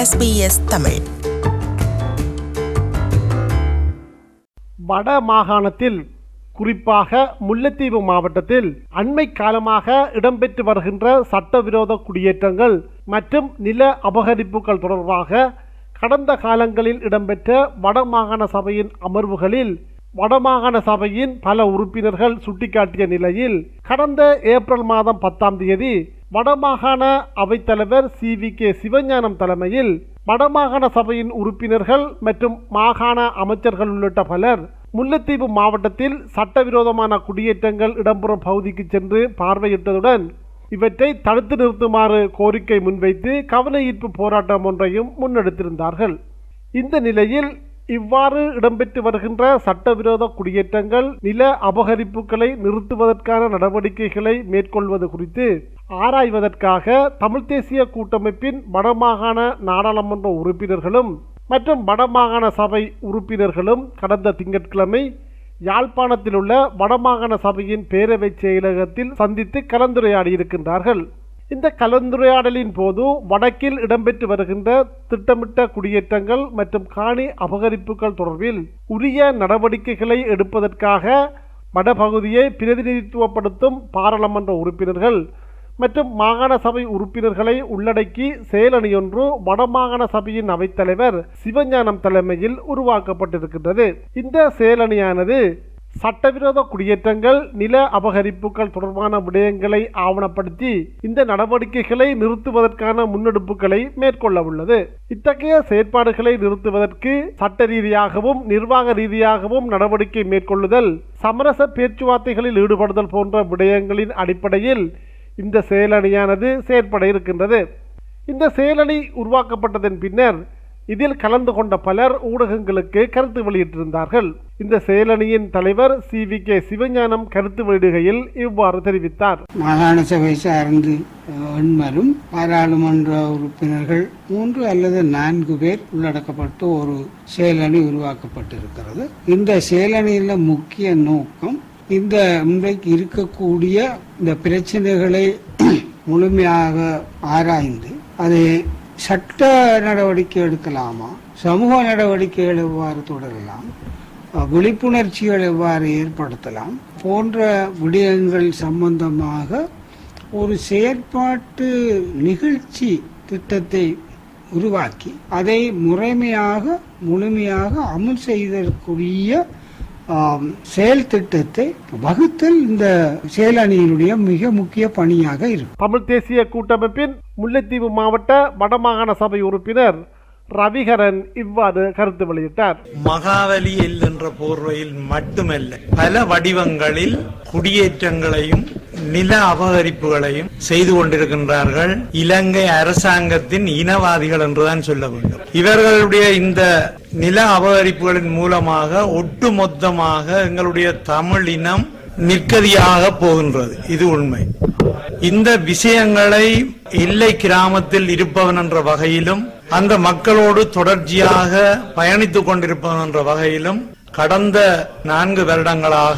SBS Tamil வட மாகாணத்தில் குறிப்பாக முல்லைத்தீவு மாவட்டத்தில் அண்மை காலமாக இடம்பெற்று வருகின்ற சட்டவிரோத குடியேற்றங்கள் மற்றும் நில அபகரிப்புகள் தொடர்பாக கடந்த காலங்களில் இடம்பெற்ற வடமாகாண சபையின் அமர்வுகளில் வடமாகாண சபையின் பல உறுப்பினர்கள் சுட்டிக்காட்டிய நிலையில் கடந்த ஏப்ரல் மாதம் பத்தாம் தேதி வடமாகாண அவைத்தலைவர் சி வி கே சிவஞானம் தலைமையில் வடமாகாண சபையின் உறுப்பினர்கள் மற்றும் மாகாண அமைச்சர்கள் உள்ளிட்ட பலர் முல்லைத்தீவு மாவட்டத்தில் சட்டவிரோதமான குடியேற்றங்கள் இடம்பெறும் பகுதிக்கு சென்று பார்வையிட்டதுடன் இவற்றை தடுத்து நிறுத்துமாறு கோரிக்கை முன்வைத்து கவன ஈர்ப்பு போராட்டம் ஒன்றையும் முன்னெடுத்திருந்தார்கள் இந்த நிலையில் இவ்வாறு இடம்பெற்று வருகின்ற சட்டவிரோத குடியேற்றங்கள் நில அபகரிப்புகளை நிறுத்துவதற்கான நடவடிக்கைகளை மேற்கொள்வது குறித்து ஆராய்வதற்காக தமிழ் தேசிய கூட்டமைப்பின் வடமாகாண நாடாளுமன்ற உறுப்பினர்களும் மற்றும் வடமாகாண சபை உறுப்பினர்களும் கடந்த திங்கட்கிழமை யாழ்ப்பாணத்தில் உள்ள வடமாகாண சபையின் பேரவைச் செயலகத்தில் சந்தித்து கலந்துரையாடியிருக்கின்றார்கள் இந்த கலந்துரையாடலின் போது வடக்கில் இடம்பெற்று வருகின்ற திட்டமிட்ட குடியேற்றங்கள் மற்றும் காணி அபகரிப்புகள் தொடர்பில் உரிய நடவடிக்கைகளை எடுப்பதற்காக வடபகுதியை பிரதிநிதித்துவப்படுத்தும் பாராளுமன்ற உறுப்பினர்கள் மற்றும் மாகாண சபை உறுப்பினர்களை உள்ளடக்கி செயலணியொன்று வடமாகாண சபையின் அவைத்தலைவர் சிவஞானம் தலைமையில் உருவாக்கப்பட்டிருக்கின்றது இந்த செயலணியானது சட்டவிரோத குடியேற்றங்கள் நில அபகரிப்புகள் தொடர்பான விடயங்களை ஆவணப்படுத்தி இந்த நடவடிக்கைகளை நிறுத்துவதற்கான முன்னெடுப்புகளை மேற்கொள்ள உள்ளது இத்தகைய செயற்பாடுகளை நிறுத்துவதற்கு சட்ட ரீதியாகவும் நிர்வாக ரீதியாகவும் நடவடிக்கை மேற்கொள்ளுதல் சமரச பேச்சுவார்த்தைகளில் ஈடுபடுதல் போன்ற விடயங்களின் அடிப்படையில் இந்த செயலணியானது செயற்பட இருக்கின்றது இந்த செயலணி உருவாக்கப்பட்டதன் பின்னர் இதில் கலந்து கொண்ட பலர் ஊடகங்களுக்கு கருத்து வெளியிட்டிருந்தார்கள் இந்த செயலணியின் தலைவர் சி வி கே சிவஞானம் கருத்து வெளியிடுகையில் இவ்வாறு தெரிவித்தார் மாகாண சபை சார்ந்து எண்மரும் பாராளுமன்ற உறுப்பினர்கள் மூன்று அல்லது நான்கு பேர் உள்ளடக்கப்பட்டு ஒரு செயலணி உருவாக்கப்பட்டிருக்கிறது இந்த செயலணியில முக்கிய நோக்கம் இந்த இன்றைக்கு இருக்கக்கூடிய இந்த பிரச்சனைகளை முழுமையாக ஆராய்ந்து அதை சட்ட நடவடிக்கை எடுக்கலாமா சமூக நடவடிக்கைகள் எவ்வாறு தொடரலாம் அஹ், விழிப்புணர்ச்சிகள் எவ்வாறு ஏற்படுத்தலாம் போன்ற விடயங்கள் சம்பந்தமாக ஒரு செயற்பாட்டு நிகழ்ச்சி திட்டத்தை உருவாக்கி அதை முறைமையாக முழுமையாக அமல் செய்தற்குரிய ஆம், செயல் திட்டத்தை வகுத்தல் இந்த செயலணியினுடைய மிக முக்கிய பணியாக இருக்கும் தமிழ் தேசிய கூட்டமைப்பின் முல்லைத்தீவு மாவட்ட வடமாகாண சபை உறுப்பினர் ரவிகரன் இவ்வாறு கருத்து வெளியிட்டார் மகாவலி என்ற போர்வையில் மட்டுமல்ல பல வடிவங்களில் குடியேற்றங்களையும் நில அபகரிப்புகளையும் செய்து கொண்டிருக்கின்றார்கள் இலங்கை அரசாங்கத்தின் இனவாதிகள் என்றுதான் சொல்ல வேண்டும் இவர்களுடைய இந்த நில அபகரிப்புகளின் மூலமாக ஒட்டுமொத்தமாக எங்களுடைய தமிழ் இனம் நிற்கதியாக போகின்றது இது உண்மை இந்த விஷயங்களை எல்லை கிராமத்தில் இருப்பவன் என்ற வகையிலும் அந்த மக்களோடு தொடர்ச்சியாக பயணித்துக் கொண்டிருப்பவன் என்ற வகையிலும் கடந்த நான்கு வருடங்களாக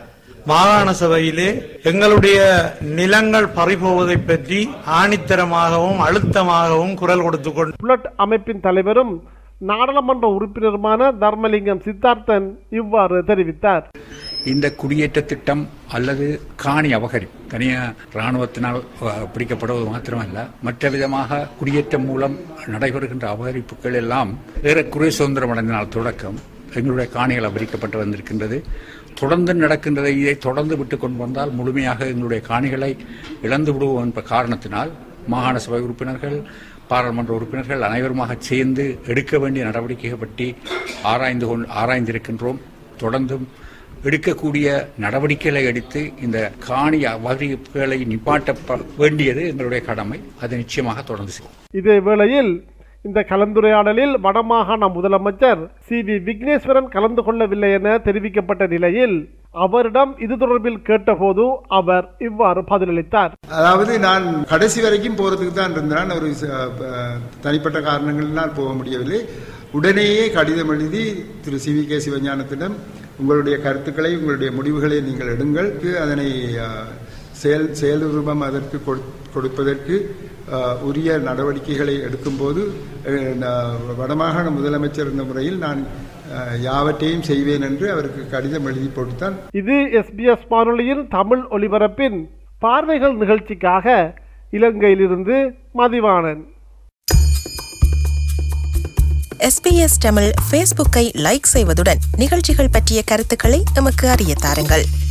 மாகாண சபையிலே எங்களுடைய நிலங்கள் பறிபோவதை பற்றி ஆணித்தரமாகவும் அழுத்தமாகவும் குரல் கொடுத்துக் கொண்டு புலட் அமைப்பின் தலைவரும் நாடாளுமன்ற உறுப்பினருமான தர்மலிங்கம் சித்தார்த்தன் இவ்வாறு தெரிவித்தார் இந்த குடியேற்ற திட்டம் அல்லது காணி அபகரிப்பு தனியா ராணுவத்தினால் அஹ், பிடிக்கப்படுவது மாத்திரமல்ல மற்ற விதமாக குடியேற்றம் மூலம் நடைபெறுகின்ற அபகரிப்புகள் எல்லாம் ஏறக்குறைய சுதந்திரம் அடைந்த நாள் தொடக்கம் எங்களுடைய காணிகள் அபகரிக்கப்பட்டு வந்திருக்கின்றது தொடர்ந்து நடக்கின்றதை இதை தொடர்ந்து விட்டு கொண்டு வந்தால் முழுமையாக எங்களுடைய காணிகளை இழந்து விடுவோம் என்ற காரணத்தினால் மாகாண சபை உறுப்பினர்கள் பாராளுமன்ற உறுப்பினர்கள் அனைவருமாக சேர்ந்து எடுக்க வேண்டிய நடவடிக்கைகள் பற்றி ஆராய்ந்து கொண்டு ஆராய்ந்திருக்கின்றோம் தொடர்ந்தும் எடுக்கக்கூடிய நடவடிக்கைகளை எடுத்து இந்த காணி அபகரிப்புகளை நிப்பாட்ட வேண்டியது எங்களுடைய கடமை அதை நிச்சயமாக தொடர்ந்து செய்வோம் இதே வேளையில் இந்த கலந்துரையாடலில் வடமாகாண முதலமைச்சர் சி வி விக்னேஸ்வரன் கலந்து கொள்ளவில்லை என தெரிவிக்கப்பட்ட நிலையில் அவரிடம் இது தொடர்பில் கேட்டபோது அவர் இவ்வாறு பதிலளித்தார் அதாவது நான் கடைசி வரைக்கும் போறதுக்கு தான் இருந்தேன் ஒரு ச- ப- தனிப்பட்ட காரணங்களினால் போக முடியவில்லை உடனேயே கடிதம் எழுதி திரு சி வி கே சிவஞானத்திடம் உங்களுடைய கருத்துக்களை உங்களுடைய முடிவுகளை நீங்கள் எடுங்கள் அதனை அஹ், செயல் செயல் ரூபம் அதற்கு கொடு- கொடுப்பதற்கு அஹ், உரிய நடவடிக்கைகளை எடுக்கும்போது அஹ், நான் வடமாகாண முதலமைச்சர் என்ற முறையில் நான் அஹ், யாவற்றையும் செய்வேன் என்று அவருக்கு கடிதம் எழுதி போட்டுத்தான் இது எஸ்பிஎஸ் வானொலியின் தமிழ் ஒலிபரப்பின் பார்வைகள் நிகழ்ச்சிக்காக இலங்கையிலிருந்து மதிவாணன் எஸ்பிஎஸ் தமிழ் ஃபேஸ்புக்கை லைக் செய்வதுடன் நிகழ்ச்சிகள் பற்றிய கருத்துக்களை எமக்கு அறிய தாருங்கள்